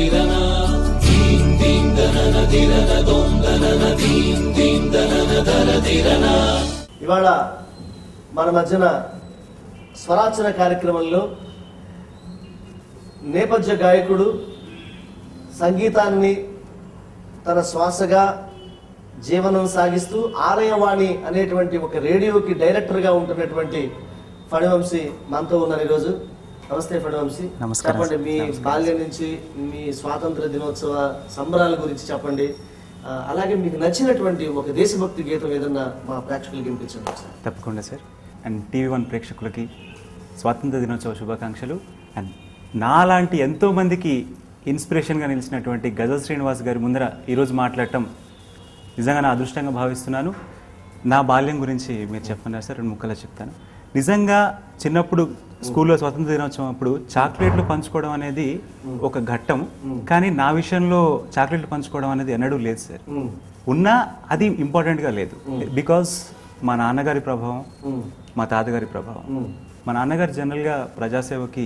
ఇవాళ మన మధ్యన స్వరాచన కార్యక్రమంలో నేపథ్య గాయకుడు సంగీతాన్ని తన శ్వాసగా జీవనం సాగిస్తూ ఆలయవాణి అనేటువంటి ఒక రేడియోకి డైరెక్టర్గా ఉంటున్నటువంటి ఫణివంశీ మనతో ఉన్నారు ఈరోజు నమస్తే ఫణివంశీ నమస్కారం చెప్పండి మీ నమస్కారం. బాల్యం నుంచి మీ స్వాతంత్ర దినోత్సవ సంబరాల గురించి చెప్పండి ఆ, అలాగే మీకు నచ్చినటువంటి ఒక దేశభక్తి గీతం ఏదన్నా మా ప్రేక్షకులకి వినిపించండి ఒకసారి తప్పకుండా సార్ అండ్ టీవీ వన్ ప్రేక్షకులకి స్వాతంత్ర దినోత్సవ శుభాకాంక్షలు అండ్ నాలాంటి ఎంతోమందికి ఇన్స్పిరేషన్గా నిలిచినటువంటి గజల్ శ్రీనివాస్ గారి ముందర ఈరోజు మాట్లాడటం నిజంగా నా అదృష్టంగా భావిస్తున్నాను నా బాల్యం గురించి మీరు చెప్పన్నారు సార్ రెండు ముక్కలో చెప్తాను నిజంగా చిన్నప్పుడు స్కూల్లో స్వతంత్ర దినోత్సవం అప్పుడు చాక్లెట్లు పంచుకోవడం అనేది ఒక ఘట్టం కానీ నా విషయంలో చాక్లెట్లు పంచుకోవడం అనేది ఎన్నడూ లేదు సార్ ఉమ్, ఉన్నా అది ఇంపార్టెంట్గా లేదు బికాస్ మా నాన్నగారి ప్రభావం ఉమ్, మా తాతగారి ప్రభావం ఉమ్, మా నాన్నగారు జనరల్గా ప్రజాసేవకి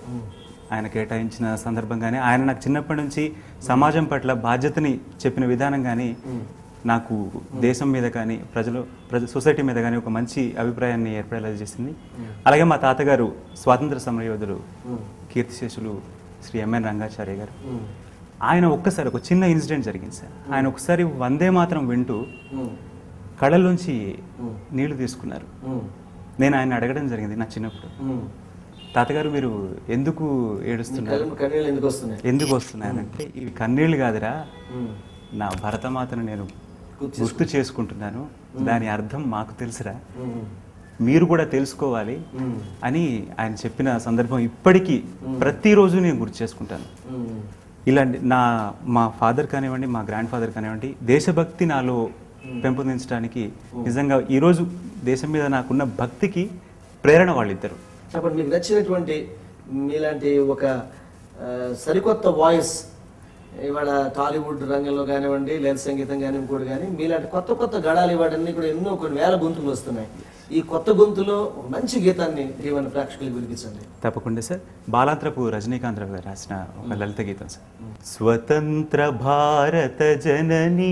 ఆయన కేటాయించిన సందర్భం కానీ ఆయన నాకు చిన్నప్పటి నుంచి సమాజం పట్ల బాధ్యతని చెప్పిన విధానం కానీ నాకు దేశం మీద కానీ ప్రజలు ప్రజ సొసైటీ మీద కానీ ఒక మంచి అభిప్రాయాన్ని ఏర్పడేలా చేసింది అలాగే మా తాతగారు స్వాతంత్ర సమరయోధులు కీర్తిశేషులు శ్రీ ఎంఎన్ రంగాచార్య గారు ఉమ్, ఆయన ఒక్కసారి ఒక చిన్న ఇన్సిడెంట్ జరిగింది సార్ ఆయన ఒకసారి వందే మాత్రం వింటూ ఉమ్, కళ్ళల్లోంచి నీళ్లు తీసుకున్నారు ఉమ్, నేను ఆయన అడగడం జరిగింది నా చిన్నప్పుడు ఉమ్. తాతగారు మీరు ఎందుకు ఏడుస్తున్నారు కళ్ళు కన్నీళ్ళు ఎందుకు వస్తున్నాయి ఎందుకు వస్తున్నాయంటే ఇవి కన్నీళ్ళు కాదురా ఉమ్, నా భరతమాతను నేను గుర్తు గుర్తు చేసుకుంటున్నాను దాని అర్థం మాకు తెలుసురా ఉమ్, మీరు కూడా తెలుసుకోవాలి ఉమ్, అని ఆయన చెప్పిన సందర్భం ఇప్పటికీ ప్రతిరోజు నేను గుర్తు చేసుకుంటాను ఉమ్, ఇలాంటి నా మా ఫాదర్ కానివ్వండి మా గ్రాండ్ ఫాదర్ కానివ్వండి దేశభక్తి నాలో పెంపొందించడానికి నిజంగా ఈరోజు దేశం మీద నాకున్న భక్తికి ప్రేరణ వాళ్ళిద్దరు చెప్పండి మీకు నచ్చినటువంటి మీలాంటి ఒక ఆ, సరికొత్త వాయిస్ ఇవాళ టాలీవుడ్ రంగంలో కానివ్వండి లేదా సంగీతం కానీ ఇంకోటి కానీ మీలాంటి కొత్త కొత్త గడాలు ఇవాడన్నీ కూడా ఎన్నో కొన్ని వేల గొంతులు వస్తున్నాయి ఈ కొత్త గొంతులో ఒక మంచి గీతాన్ని దీవెన ప్రేక్షకులకు వినిపించండి తప్పకుండా సార్ బాలాంత్రపు రజనీకాంత్ రావు గారు రాసిన ఒక లలిత గీతం సార్ స్వతంత్ర భారత జనని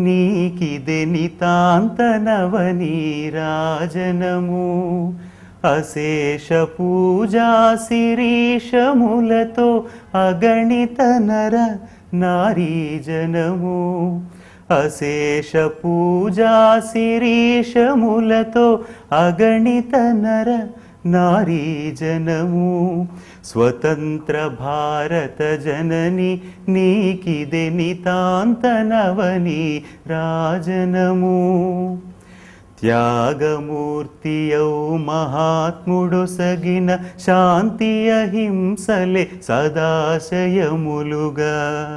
నీకిదే నితాంత నవని రాజనము అశేష పూజా శిరీషములతో అగణిత నర నారీజనము అశేష పూజా శిరీషములతో అగణిత నర నారీజనము స్వతంత్ర భారత జనని నీకిదే నితాంత నవని రాజనము త్యాగమూర్తియౌ మహాత్ముడు సగిన శాంతి అహింసలే సదాశయములుగా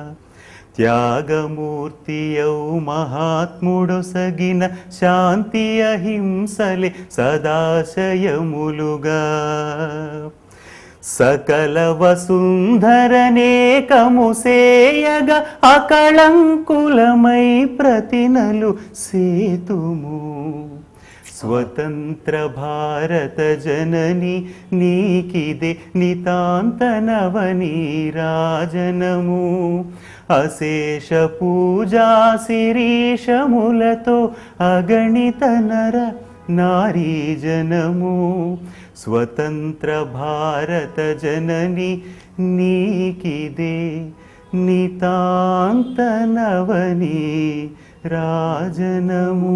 త్యాగమూర్తియౌ మహాత్ముడు సగిన శాంతి అహింసలే సదాశయములుగా సకల వసుంధరనేకము సేయగ అకళంకులమై ప్రతినలు సేతుము స్వతంత్ర భారత జనని నీకిదే నితాంత నవని రాజనము అశేష పూజా శిరీషములతో అగణిత నర నారీజనము స్వతంత్ర భారత జనని నీకిదే నితాంత నవని రాజనము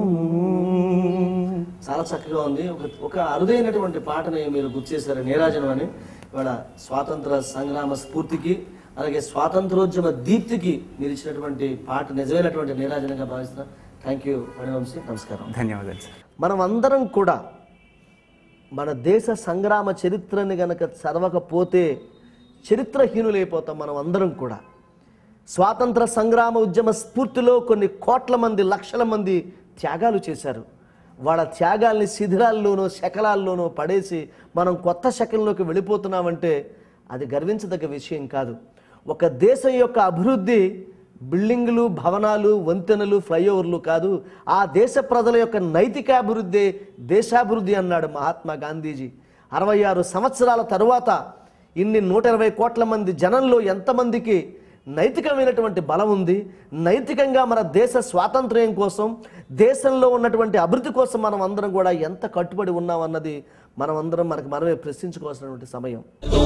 చాలా చక్కగా ఉంది ఒక ఒక అరుదైనటువంటి పాటని మీరు గుర్తు చేశారు నీరాజనం అని ఇవాళ స్వాతంత్ర సంగ్రామ స్ఫూర్తికి అలాగే స్వాతంత్రోద్యమ దీప్తికి మీరు ఇచ్చినటువంటి పాట నిజమైనటువంటి నీరాజనంగా భావిస్తున్నా థ్యాంక్ యూ మణివంశీ నమస్కారం ధన్యవాదాలు సార్ మనం అందరం కూడా మన దేశ సంగ్రామ చరిత్రని గనక చదవకపోతే చరిత్రహీనులైపోతాం మనం అందరం కూడా స్వాతంత్ర సంగ్రామ ఉద్యమ స్ఫూర్తిలో కొన్ని కోట్ల మంది లక్షల మంది త్యాగాలు చేశారు వాళ్ళ త్యాగాల్ని శిథిరాల్లోనో శకలాల్లోనో పడేసి మనం కొత్త శకంలోకి వెళ్ళిపోతున్నామంటే అది గర్వించదగ్గ విషయం కాదు ఒక దేశం యొక్క అభివృద్ధి బిల్డింగులు భవనాలు వంతెనలు ఫ్లైఓవర్లు కాదు ఆ దేశ ప్రజల యొక్క నైతికాభివృద్ధి దేశాభివృద్ధి అన్నాడు మహాత్మా గాంధీజీ అరవై ఆరు సంవత్సరాల తరువాత ఇన్ని నూట ఇరవై కోట్ల మంది జనంలో ఎంతమందికి నైతికమైనటువంటి బలం ఉంది నైతికంగా మన దేశ స్వాతంత్ర్యం కోసం దేశంలో ఉన్నటువంటి అభివృద్ధి కోసం మనం అందరం కూడా ఎంత కట్టుబడి ఉన్నామన్నది మనం అందరం మనకు మనమే ప్రశ్నించుకోవాల్సినటువంటి సమయం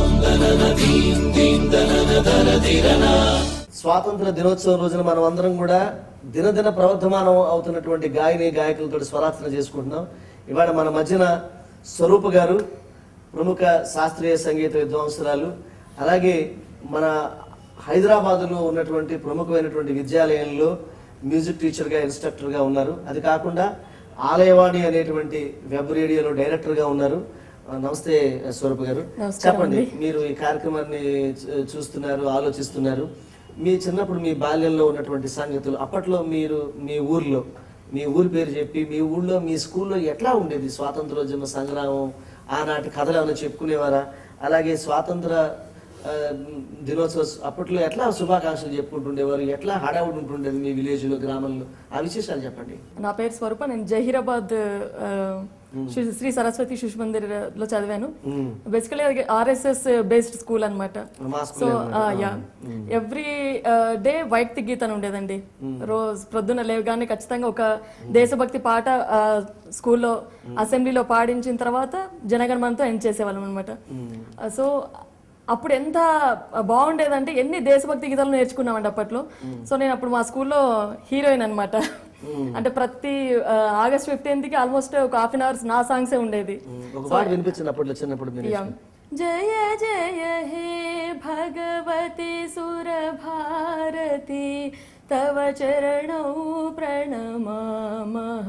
స్వాతంత్ర దినోత్సవం రోజున మనం అందరం కూడా దినదిన ప్రవర్ధమానం అవుతున్నటువంటి గాయని గాయకులతో స్వరార్చన చేసుకుంటున్నాం ఇవాళ మన మధ్యన స్వరూప గారు ప్రముఖ శాస్త్రీయ సంగీత విద్వాంసురాలు అలాగే మన హైదరాబాదులో ఉన్నటువంటి ప్రముఖమైనటువంటి విద్యాలయంలో మ్యూజిక్ టీచర్గా ఇన్స్ట్రక్టర్గా ఉన్నారు అది కాకుండా ఆలయవాణి అనేటువంటి వెబ్ రేడియోలో డైరెక్టర్గా ఉన్నారు ఆ, నమస్తే స్వరూప గారు చెప్పండి మీరు ఈ కార్యక్రమాన్ని చూ- చూస్తున్నారు ఆలోచిస్తున్నారు మీ చిన్నప్పుడు మీ బాల్యంలో ఉన్నటువంటి సంగతులు అప్పట్లో మీరు మీ ఊర్లో మీ ఊరి పేరు చెప్పి మీ ఊళ్ళో మీ స్కూల్లో ఎట్లా ఉండేది స్వాతంత్రోద్యమ సంగ్రామం ఆనాటి కథలు ఏమైనా చెప్పుకునేవారా అలాగే స్వాతంత్ర ఆ, దినోత్సవ అప్పట్లో ఎట్లా శుభాకాంక్షలు చెప్పుకుంటుండేవారు ఎట్లా హడావుడి ఉంటుండేది మీ విలేజ్లో గ్రామంలో ఆ విశేషాలు చెప్పండి నా పేరు స్వరూప నేను జహీరాబాద్ ఆ, శ్రీ- శ్రీ సరస్వతి శిశు మందిర్ లో చదివాను బేసికలీ ఆర్ఎస్ఎస్ బేస్డ్ స్కూల్ అనమాట మా సో యా ఎవ్రీ డే వైట్ గీత అని ఉండేదండి రోజు ప్రొద్దున లేవగానే ఖచ్చితంగా ఒక దేశభక్తి పాట ఆ, స్కూల్లో అసెంబ్లీలో పాడించిన తర్వాత జనగణమనతో ఎండ్ చేసేవాళ్ళం అనమాట సో అప్పుడు ఎంత బాగుండేదంటే ఎన్ని దేశభక్తి గీతాలు నేర్చుకున్నామండి అప్పట్లో సో నేను అప్పుడు మా స్కూల్లో హీరోయిన్ అన్నమాట అంటే ప్రతి ఆగస్ట్ ఫిఫ్టీన్త్ కి ఆల్మోస్ట్ ఒక హాఫ్ అన్ అవర్స్ నా సాంగ్సే ఉండేది ఒక పాట వినిపించింది అప్పట్లో చిన్నప్పుడు మీరు యా. జయ జయ హే భగవతి సురభారతి తవ చరణౌ ప్రణమామః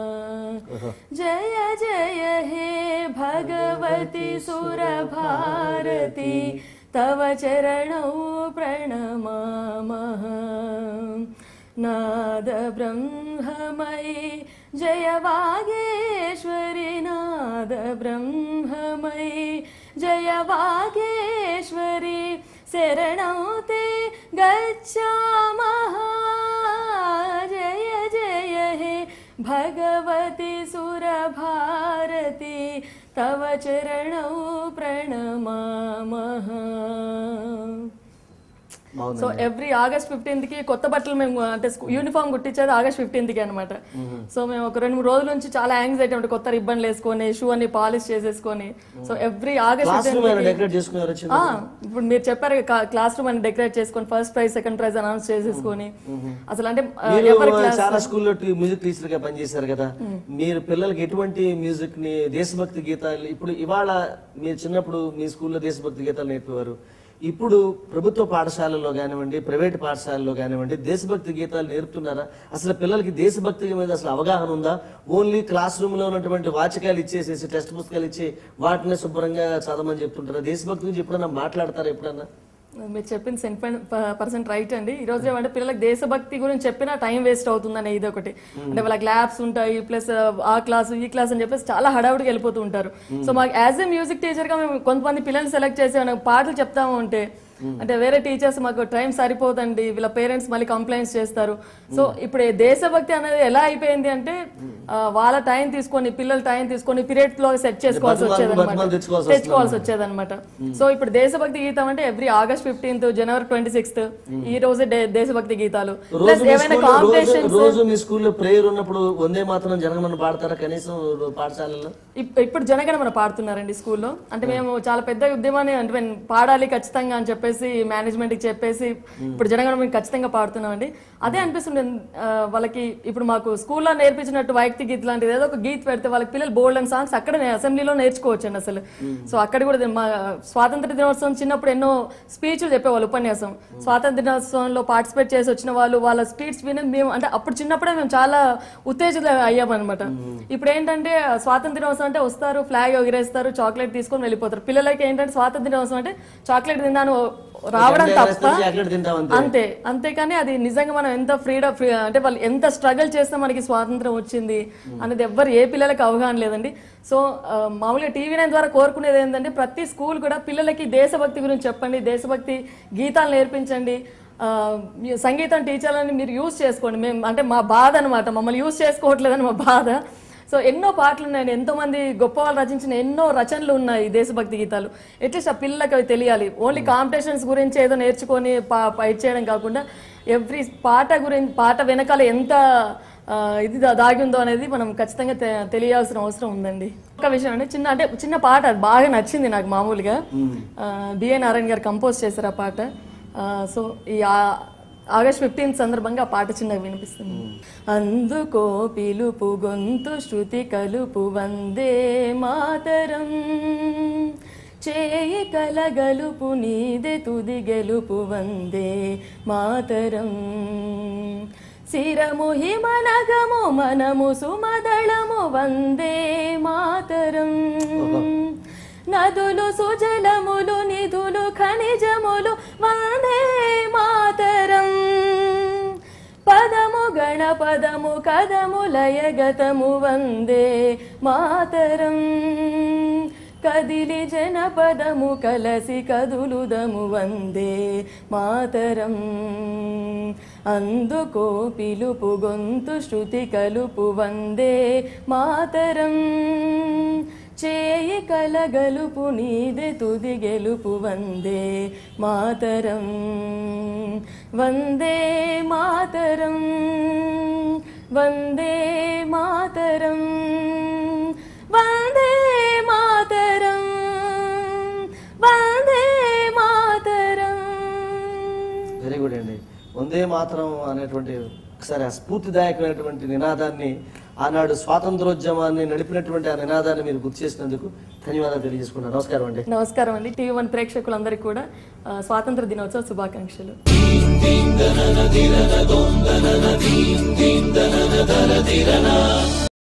జయ జయ హే భగవతి సురభారతి తవ చరణౌ ప్రణమామః నాద బ్రహ్మమయి జయ వాగేశ్వరి నాద బ్రహ్మమయి జయ వాగేశ్వరి శరణౌ తే గచ్చామః జయ జయ హే భగవతి సురభారతి తవ చరణౌ ప్రణమామః బాగుంది సో ఎవ్రీ ఆగస్ట్ ఫిఫ్టీన్త్ కి కొత్త బట్టలు మేము అంటే యూనిఫామ్ కుట్టించేది ఆగస్ట్ ఫిఫ్టీన్త్ కి అనమాట సో మేము ఒక రెండు మూడు రోజుల నుంచి చాలా యాంగ్జైటీ అంటే కొత్త రిబ్బన్లు వేసుకొని షూ అన్ని పాలిష్ చేసేసుకొని so every August classroom fifteenth decorate చేసుకున్నారు వచ్చింది ఆ, ఇప్పుడు మీరు చెప్పారు క్లాస్ రూమ్ అని డెకరేట్ చేసుకొని first prize second prize announce చేసేసుకొని అసలు అంటే ఆ, మీరు ఎవరి క్లాస్ చాలా స్కూల్లో మ్యూజిక్ టీచర్ గా పనిచేశారు కదా మీరు పిల్లలకి ఎటువంటి మ్యూజిక్ ని దేశభక్తి గీతాలు ఇప్పుడు ఇవాళ మీరు చిన్నప్పుడు మీ స్కూల్లో దేశభక్తి గీతాలు నేర్పేవారు ఇప్పుడు ప్రభుత్వ పాఠశాలల్లో కానివ్వండి ప్రైవేట్ పాఠశాలలో కానివ్వండి దేశభక్తి గీతాలు నేర్పుతున్నారా అసలు పిల్లలకి దేశభక్తి మీద అసలు అవగాహన ఉందా ఓన్లీ క్లాస్ రూమ్ లో ఉన్నటువంటి వాచకాలు ఇచ్చేసేసి టెక్స్ట్ పుస్తకాలు ఇచ్చి వాటిని శుభ్రంగా చదవమని చెప్తుంటారా దేశభక్తి గురించి ఎప్పుడన్నా మాట్లాడతారా ఎప్పుడన్నా మీరు చెప్పిన సెంట్ పర్సెంట్ రైట్ అండి ఈ రోజు ఏమంటే పిల్లలకు దేశభక్తి గురించి చెప్పినా టైం వేస్ట్ అవుతుందని ఇది ఒకటి అంటే వాళ్ళకి ల్యాబ్స్ ఉంటాయి ప్లస్ ఆ క్లాస్ ఈ క్లాస్ అని చెప్పేసి చాలా హడావుడికి వెళ్ళిపోతూ ఉంటారు సో మాకు యాజ్ ఏ మ్యూజిక్ టీచర్ గా మేము కొంతమంది పిల్లల్ని సెలెక్ట్ చేసి మనకు పాటలు చెప్తాము అంటే అంటే వేరే టీచర్స్ మాకు టైం సరిపోదండి వీళ్ళ పేరెంట్స్ మళ్ళీ కంప్లైంట్స్ చేస్తారు సో ఇప్పుడు ఈ దేశభక్తి అనేది ఎలా అయిపోయింది అంటే ఆ, వాళ్ళ టైం తీసుకొని పిల్లల టైం తీసుకొని పీరియడ్ లో సెట్ చేసుకోవాల్సి బతుకు వచ్చేది బతుకు తెచ్చుకోవాల్సి తెచ్చుకోవాల్సి వచ్చేదన్నమాట సో ఇప్పుడు దేశభక్తి గీతం అంటే every August fifteenth January twenty sixth ఈ రోజే డే- దేశభక్తి గీతాలు రోజు ప్లస్ మీ ఏమైనా స్కూల్లో- రోజు కాంపిటీషన్స్ రోజు మీ స్కూల్లో ప్రేయర్ ఉన్నప్పుడు వందే మాత్రం జనగణమన పాడతారా కనీసం పాఠశాలలో ఇప్పుడు జనగణమన పాడుతున్నారండి స్కూల్లో అంటే మేము చాలా పెద్ద ఉద్యమాన్ని అంటే మేము పాడాలి ఖచ్చితంగా అని చెప్పేసి మేనేజ్మెంట్ కి చెప్పేసి ఇప్పుడు జనగణమన ఖచ్చితంగా పాడుతున్నామండి అదే అనిపిస్తుంది ఆ, వాళ్ళకి ఇప్పుడు మాకు స్కూల్లో నేర్పించినట్టు వైయక్తి గీత్ లాంటిది ఏదో ఒక గీత్ పెడితే వాళ్ళకి పిల్లలు బోల్డ్ అండ్ సాంగ్స్ అక్కడ అసెంబ్లీలో నేర్చుకోవచ్చండి అసలు సో అక్కడ కూడా మా స్వాతంత్ర దినోత్సవం చిన్నప్పుడు ఎన్నో స్పీచ్లు చెప్పేవాళ్ళు ఉపన్యాసం స్వాతంత్ర దినోత్సవంలో పార్టిసిపేట్ చేసి వచ్చిన వాళ్ళు వాళ్ళ స్పీచ్ విని మేము అంటే అప్పుడు చిన్నప్పుడే మేము చాలా ఉత్తేజిత అయ్యామన్నమాట ఇప్పుడు ఏంటంటే స్వాతంత్ర దినోత్సవం అంటే వస్తారు ఫ్లాగ్ ఎగిరేస్తారు చాక్లెట్ తీసుకొని వెళ్ళిపోతారు పిల్లలకి ఏంటంటే స్వాతంత్ర దినోత్సవం అంటే చాక్లెట్ తిన్నాను రావడం తప్ప చాక్లెట్ తింటాం అంతే అంతే అంతేకాని అది నిజంగా మనం ఎంత ఫ్రీడమ్ ఫ్రీ అంటే వాళ్ళు ఎంత స్ట్రగుల్ చేస్తే మనకి స్వాతంత్రం వచ్చింది అనేది ఎవ్వరు ఏ పిల్లలకి అవగాహన లేదండి సో ఆ, మామూలుగా టీవీ నైన్ ద్వారా కోరుకునేది ఏంటంటే ప్రతి స్కూల్ కూడా పిల్లలకి దేశభక్తి గురించి చెప్పండి దేశభక్తి గీతాలు నేర్పించండి ఆ, మీ సంగీతం టీచర్లని మీరు యూజ్ చేసుకోండి మేము అంటే మా బాధ అనమాట మమ్మల్ని యూజ్ చేసుకోవట్లేదని మా బాధ సో ఎన్నో పాటలు ఉన్నాయి ఎంతో మంది గొప్ప వాళ్ళు రచించిన ఎన్నో రచనలు ఉన్నాయి దేశభక్తి గీతాలు అట్లీస్ట్ ఆ పిల్లలకి అవి తెలియాలి ఓన్లీ కాంపిటీషన్స్ గురించి ఏదో నేర్చుకొని పా ఫైట్ చేయడం కాకుండా ఎవ్రీ పాట గురించి పాట వెనకాల ఎంత ఆ, ఇది దా- దాగి ఉందో అనేది మనం ఖచ్చితంగా తె- తెలియాల్సిన అవసరం ఉందండి ఒక విషయం అంటే చిన్న అంటే చిన్న పాట అది బాగా నచ్చింది నాకు మామూలుగా బిఏ నారాయణ గారు కంపోజ్ చేశారు ఆ పాట ఆ, సో ఈ ఆ- ఆగస్ట్ ఫిఫ్టీన్త్ సందర్భంగా ఆ పాట చిన్నగా వినిపిస్తుంది అందుకో పిలుపు గొంతు శృతి కలుపు వందే మాతరం చేయి కలగలుపు నీదే తుది గెలుపు వందే మాతరం శిరము హిమనగము మనము సుమదళము వందే మాతరం నదులు సుజలములు నిధులు ఖనిజములు వందే మాతరం పదము గణపదము కదము లయగతము వందే మాతరం కదిలి జనపదము కలసి కదులుదము వందే మాతరం అందుకో పిలుపు గొంతు శృతి కలుపు వందే మాతరం చేయి కలగలుపు నీదే తుది గెలుపు వందే మాతరం వందే మాతరం వందే మాతరం వందే మాతరం వందే మాతరం వెరీ గుడ్ అండి వందే మాత్రం అనేటువంటి ఒకసారి ఆ స్ఫూర్తిదాయకమైనటువంటి నినాదాన్ని ఆనాడు స్వాతంత్రోద్యమాన్ని నడిపినటువంటి ఆ నినాదాన్ని మీరు గుర్తు చేసినందుకు ధన్యవాదాలు తెలియజేసుకున్నాను నమస్కారం అండి నమస్కారం అండి టీవీ వన్ ప్రేక్షకులందరికీ కూడా ఆ, స్వాతంత్ర దినోత్సవ శుభాకాంక్షలు దిన